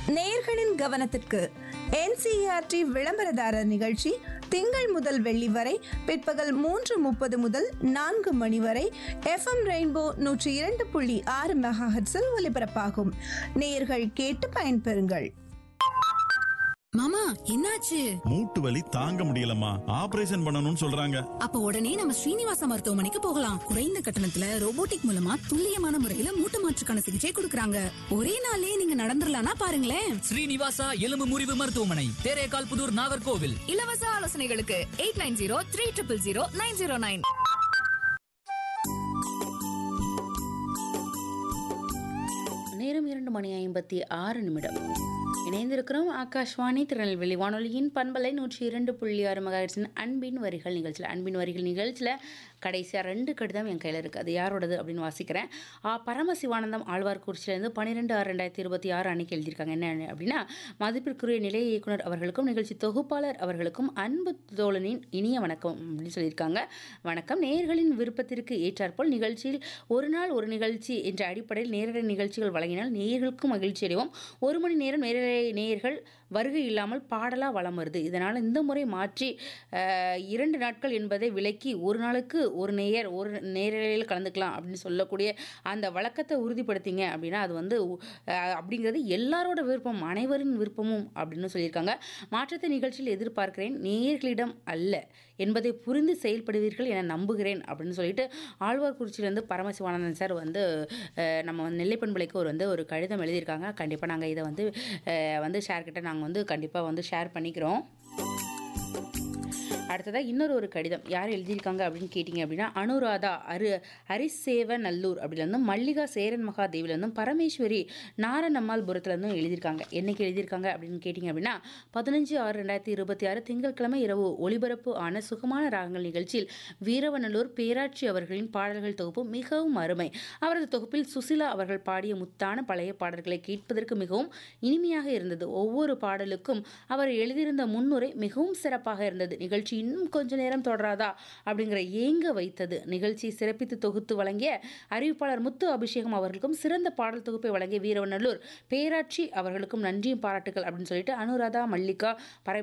நேயர்களின் கவனத்திற்கு என்சிஆர்டி விளம்பரதாரர் நிகழ்ச்சி திங்கள் முதல் வெள்ளி வரை பிற்பகல் மூன்று முப்பது முதல் நான்கு மணி வரை எஃப்எம் ரெயின்போ நூற்றி இரண்டு புள்ளி ஆறு மெகாஹெட்ஸில் ஒலிபரப்பாகும் நேயர்கள் கேட்டு பயன்பெறுங்கள் மாமா என்னாச்சு மூட்டு வலி தாங்க முடியலம்மா ஆபரேஷன் பண்ணணும்னு சொல்றாங்க அப்ப உடனே நம்ம ஸ்ரீனிவாச மருத்துவமனைக்கு போகலாம் குறைந்த கட்டணத்துல ரோபோட்டிக் மூலமா துல்லியமான முறையில மூட்டு மாற்றுக்கான சிகிச்சை கொடுக்கறாங்க ஒரே நாள்லயே நீங்க நடந்துடலாம்னா பாருங்களேன் ஸ்ரீனிவாசா எலும்பு முறிவு மருத்துவமனை தேரேகால் புதூர் நாகர்கோவில் இலவச ஆலோசனைகளுக்கு eight nine zero three triple zero nine zero nine நேரம் இரண்டு மணி ஐம்பத்தி ஆறு நிமிடம் இணைந்திருக்கிறோம் ஆகாஷ்வாணி திருநெல்வேலி வானொலியின் பண்பலை நூற்றி இரண்டு புள்ளி ஆறு மகாயிரத்தின் அன்பின் வரிகள் நிகழ்ச்சியில் அன்பின் வரிகள் நிகழ்ச்சியில் கடைசியாக ரெண்டு கடிதம் என் கையில் இருக்குது அது யாரோடது அப்படின்னு வாசிக்கிறேன் ஆ பரமசிவானந்தம் ஆழ்வார்குறிச்சியிலேருந்து பன்னிரெண்டு ஆறு ரெண்டாயிரத்தி இருபத்தி ஆறு அன்னைக்கு எழுதியிருக்காங்க என்ன அப்படின்னா மதிப்பிற்குரிய நிலைய இயக்குனர் அவர்களுக்கும் நிகழ்ச்சி தொகுப்பாளர் அவர்களுக்கும் அன்பு தோழனின் இனிய வணக்கம் அப்படின்னு சொல்லியிருக்காங்க வணக்கம் நேயர்களின் விருப்பத்திற்கு ஏற்றாற்போல் நிகழ்ச்சியில் ஒரு நாள் ஒரு நிகழ்ச்சி என்ற அடிப்படையில் நேரடி நிகழ்ச்சிகள் வழங்கினால் நேயர்களுக்கும் மகிழ்ச்சி அடைவோம் ஒரு மணி நேரம் நேரடி நேயர்கள் வருகை இல்லாமல் பாடலாக வளம் வருது இதனால் இந்த முறை மாற்றி அஹ், இரண்டு நாட்கள் என்பதை விலக்கி ஒரு நாளுக்கு ஒரு நேயர் ஒரு நேரலையில் கலந்துக்கலாம் அப்படின்னு சொல்லக்கூடிய அந்த வழக்கத்தை உறுதிப்படுத்திங்க அப்படின்னா அது வந்து அஹ், அப்படிங்கிறது எல்லாரோட விருப்பம் அனைவரின் விருப்பமும் அப்படின்னு சொல்லியிருக்காங்க மாற்றத்தை நிகழ்ச்சியில் எதிர்பார்க்கிறேன் நேயர்களிடம் அல்ல என்பதை புரிந்து செயல்படுவீர்கள் என நம்புகிறேன் அப்படின்னு சொல்லிட்டு ஆழ்வார்குறிச்சியிலேருந்து பரமசிவானந்தன் சார் வந்து அஹ், நம்ம நெல்லை பண்பலைக்கு ஒரு வந்து ஒரு கடிதம் எழுதியிருக்காங்க கண்டிப்பாக நாங்கள் இதை வந்து அஹ், வந்து ஷேர் கிட்ட நாங்கள் வந்து கண்டிப்பாக வந்து ஷேர் பண்ணிக்கிறோம் அடுத்ததாக இன்னொரு ஒரு கடிதம் யார் எழுதியிருக்காங்க அப்படின்னு கேட்டிங்க அப்படின்னா அனுராதா அரு ஹரிசேவ நல்லூர் அப்படிலேருந்தும் மல்லிகா சேரன் மகாதேவிலேருந்தும் பரமேஸ்வரி நாரணம்மாள்புரத்துலேருந்தும் எழுதியிருக்காங்க என்னைக்கு எழுதியிருக்காங்க அப்படின்னு கேட்டிங்க அப்படின்னா பதினஞ்சு ஆறு ரெண்டாயிரத்தி இருபத்தி ஆறு திங்கட்கிழமை இரவு ஒளிபரப்பு ஆன சுகமான ராகங்கள் நிகழ்ச்சியில் வீரவநல்லூர் பேராட்சி அவர்களின் பாடல்கள் தொகுப்பு மிகவும் அருமை அவரது தொகுப்பில் சுசிலா அவர்கள் பாடிய முத்தான பழைய பாடல்களை கேட்பதற்கு மிகவும் இனிமையாக இருந்தது ஒவ்வொரு பாடலுக்கும் அவர் எழுதியிருந்த முன்னுரை மிகவும் சிறப்பாக இருந்தது நிகழ்ச்சி இன்னும் கொஞ்ச நேரம் தொடராதா அப்படிங்கிற ஏங்க வைத்தது நிகழ்ச்சி சிறப்பித்து தொகுத்து வழங்கிய அறிவிப்பாளர் முத்து அபிஷேகம் அவர்களுக்கும் சிறந்த பாடல் தொகுப்பை வழங்கிய வீரவநல்லூர் பேராட்சி அவர்களுக்கும் நன்றியும் பாராட்டுகள் அப்படின்னு சொல்லிட்டு அனுராதா மல்லிகா பர